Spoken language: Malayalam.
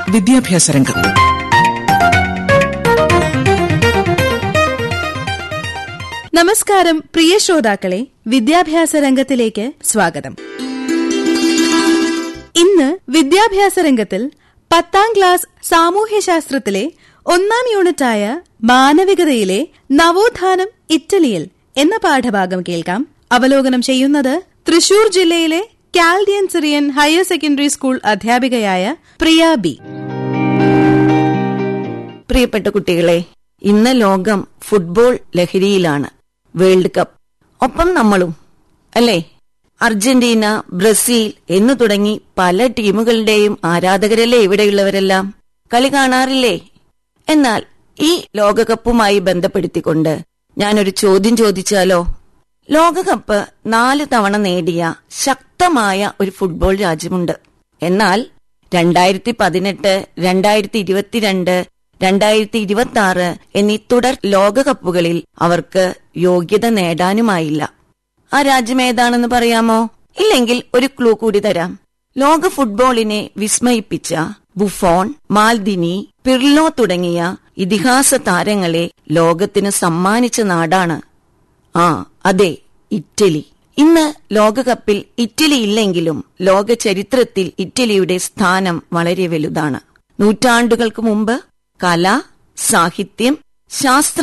വിദ്യാഭ്യാസ രംഗം നമസ്കാരം പ്രിയ ശ്രോതാക്കളെ വിദ്യാഭ്യാസ രംഗത്തിലേക്ക് സ്വാഗതം ഇന്ന് വിദ്യാഭ്യാസ രംഗത്തിൽ പത്താം ക്ലാസ് സാമൂഹ്യശാസ്ത്രത്തിലെ ഒന്നാം യൂണിറ്റായ മാനവികതയിലെ നവോത്ഥാനം ഇറ്റലിയിൽ എന്ന പാഠഭാഗം കേൾക്കാം അവലോകനം ചെയ്യുന്നത് തൃശൂർ ജില്ലയിലെ Chaldean Syrian higher secondary school അധ്യാപികയായ പ്രിയ ബി പ്രിയപ്പെട്ട കുട്ടികളെ ഇന്ന് ലോകം ഫുട്ബോൾ ലഹരിയിലാണ് വേൾഡ് കപ്പ് ഒപ്പം നമ്മളും അല്ലേ അർജന്റീന ബ്രസീൽ എന്നു തുടങ്ങി പല ടീമുകളുടെയും ആരാധകരല്ലേ ഇവിടെയുള്ളവരെല്ലാം കളി കാണാറില്ലേ എന്നാൽ ഈ ലോകകപ്പുമായി ബന്ധപ്പെടുത്തിക്കൊണ്ട് ഞാനൊരു ചോദ്യം ചോദിച്ചാലോ ലോകകപ്പ് നാല് തവണ നേടിയ ശക്തമായ ഒരു ഫുട്ബോൾ രാജ്യമുണ്ട് എന്നാൽ രണ്ടായിരത്തി പതിനെട്ട് രണ്ടായിരത്തി ഇരുപത്തിരണ്ട് രണ്ടായിരത്തി ഇരുപത്തി ആറ് എന്നീ തുടർ ലോകകപ്പുകളിൽ അവർക്ക് യോഗ്യത നേടാനുമായില്ല ആ രാജ്യം ഏതാണെന്ന് പറയാമോ ഇല്ലെങ്കിൽ ഒരു ക്ലൂ കൂടി തരാം ലോക ഫുട്ബോളിനെ വിസ്മയിപ്പിച്ച ബുഫോൺ മാൽദിനി പിർലോ തുടങ്ങിയ ഇതിഹാസ താരങ്ങളെ ലോകത്തിന് സമ്മാനിച്ച നാടാണ് ആ അതെ ഇറ്റലി ഇന്ന് ലോകകപ്പിൽ ഇറ്റലി ഇല്ലെങ്കിലും ലോക ചരിത്രത്തിൽ ഇറ്റലിയുടെ സ്ഥാനം വളരെ വലുതാണ് നൂറ്റാണ്ടുകൾക്ക് മുമ്പ് കല സാഹിത്യം ശാസ്ത്ര